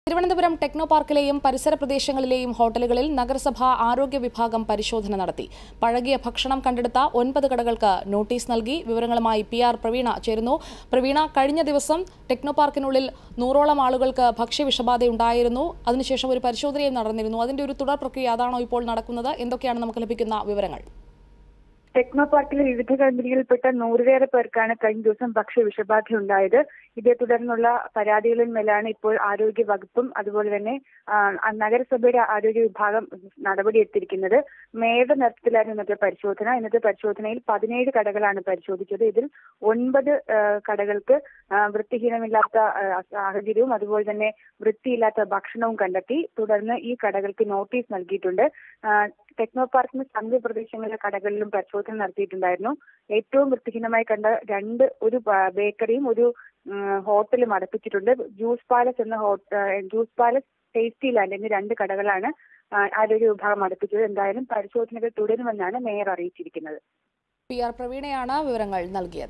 Thiruvananthapuram techno പാർക്കിലെയും പരിസര പ്രദേശങ്ങളിലെയും ഹോട്ടലുകളിൽ നഗരസഭ ആരോഗ്യ വിഭാഗം പരിശോധന നടത്തി പഴകിയ ഭക്ഷണം കണ്ടെടുത്ത ഒൻപത് കടകൾക്ക് നോട്ടീസ് നൽകി വിവരങ്ങളുമായി പി ആർ പ്രവീണ ചേരുന്നു പ്രവീണ കഴിഞ്ഞ ദിവസം ടെക്നോ പാർക്കിനുള്ളിൽ നൂറോളം ആളുകൾക്ക് ഭക്ഷ്യവിഷബാധയുണ്ടായിരുന്നു അതിനുശേഷം ഒരു പരിശോധനയും നടന്നിരുന്നു അതിന്റെ ഒരു തുടർ പ്രക്രിയ അതാണോ ഇപ്പോൾ നടക്കുന്നത് എന്തൊക്കെയാണ് നമുക്ക് ലഭിക്കുന്ന വിവരങ്ങൾ ടെക്നോ പാർക്കിലെ വിവിധ കമ്പനികളിൽപ്പെട്ട നൂറിലേറെ പേർക്കാണ് കഴിഞ്ഞ ദിവസം ഭക്ഷ്യ വിഷബാധ ഉണ്ടായത് ഇതേ തുടർന്നുള്ള പരാതികളിന്മേലാണ് ഇപ്പോൾ ആരോഗ്യ വകുപ്പും അതുപോലെ തന്നെ ആ, നഗരസഭയുടെ ആരോഗ്യ വിഭാഗം നടപടിയെടുത്തിരിക്കുന്നത് മേയറുടെ നേതൃത്വത്തിലായിരുന്നു ഇന്നത്തെ പരിശോധന ഇന്നത്തെ പരിശോധനയിൽ പതിനേഴ് കടകളാണ് പരിശോധിച്ചത് ഇതിൽ ഒൻപത് ആ, കടകൾക്ക് ആ, വൃത്തിഹീനമില്ലാത്ത ആ, സാഹചര്യവും അതുപോലെ തന്നെ വൃത്തിയില്ലാത്ത ഭക്ഷണവും കണ്ടെത്തി തുടർന്ന് ഈ കടകൾക്ക് നോട്ടീസ് നൽകിയിട്ടുണ്ട് ആ, ടെക്നോ പാർക്കിന് സമീപ പ്രദേശങ്ങളിലെ കടകളിലും പരിശോധന നടത്തിയിട്ടുണ്ടായിരുന്നു ഏറ്റവും വൃത്തിഹീനമായി കണ്ട രണ്ട് ഒരു ബ- ബേക്കറിയും ഒരു ഉം, ഹോട്ടലും അടപ്പിച്ചിട്ടുണ്ട് ജ്യൂസ് പാലസ് എന്ന ഹോട്ട ജ്യൂസ് പാലസ് ടേസ്റ്റി ലാൻഡ് എന്നീ രണ്ട് കടകളാണ് ആ, ആരോഗ്യ വിഭാഗം അടപ്പിച്ചത് എന്തായാലും പരിശോധനകൾ തുടരുമെന്നാണ് മേയർ അറിയിച്ചിരിക്കുന്നത് പി ആർ പ്രവീണയാണ് വിവരങ്ങൾ നൽകിയത്